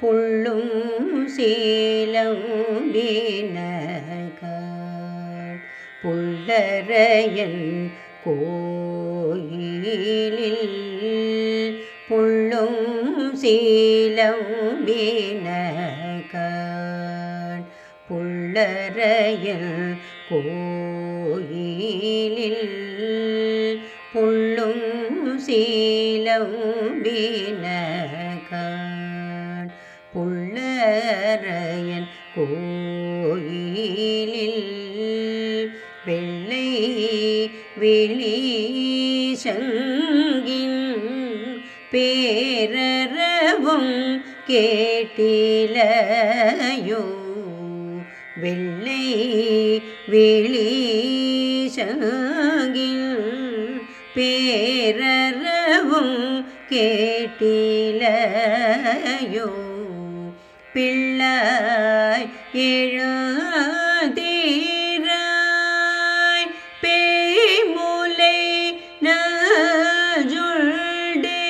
புள்ளும் சீலம் வீணகாள் புள்ளரையன் கோயிலில் புள்ளும் சீலம் வீணகாள் புள்ளரையன் கோயிலில் புள்ளும் சீலம் வீணகாள் புள்ளரையன் கோயிலில் வெள்ளை வெளி சங்கின் பேரறவும் கேட்டிலையோ வெள்ளை வெளி சங்கின் பேரறவும் கேட்டிலையோ பிள்ளாய் எழுதீராய் பேமுலை நஜுள்டே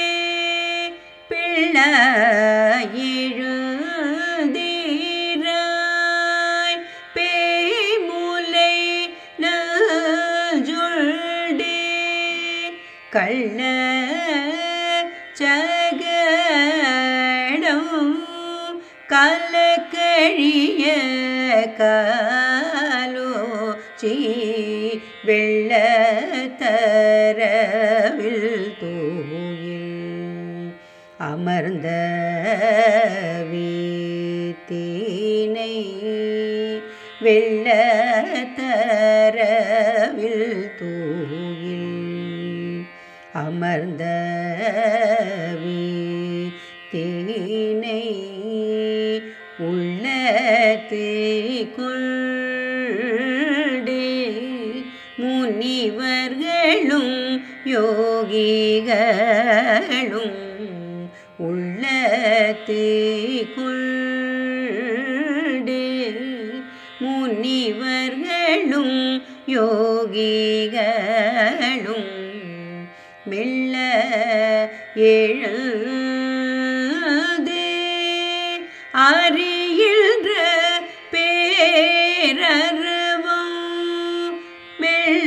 பிள்ளாய் எழுதீராய் பேமுலை நஜுள்டே கள்ள சகடம் கலக்கழிய காலோச்சி வெள்ளத்தரவில் தூயில் அமர்ந்த வீத்தினை வெள்ளத்தரவில் தூயில் அமர்ந்த வீத்தினை உள்ளத்து கொண்டே முனிவர்களும் யோகிகளும் உள்ளத்து கொண்டே முனிவர்களும் யோகிகளும் மெல்ல எழுதே அறிகின்ற பேரறவும் மெல்ல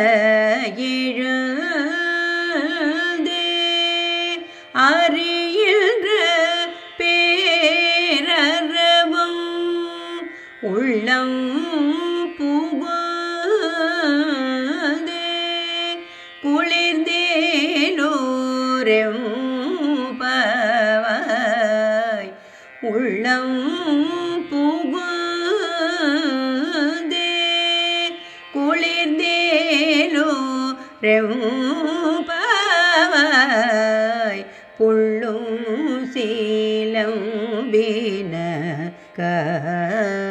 எழுதே அறிகின்ற பேரறவும் உள்ளம் புகுதே குளிர்ந்தேலோரெம்பவாய் உள்ளம் புகுதே குளிர்ந்தேலோ ரெம்பவாய் புள்ளும் சீலம் வீண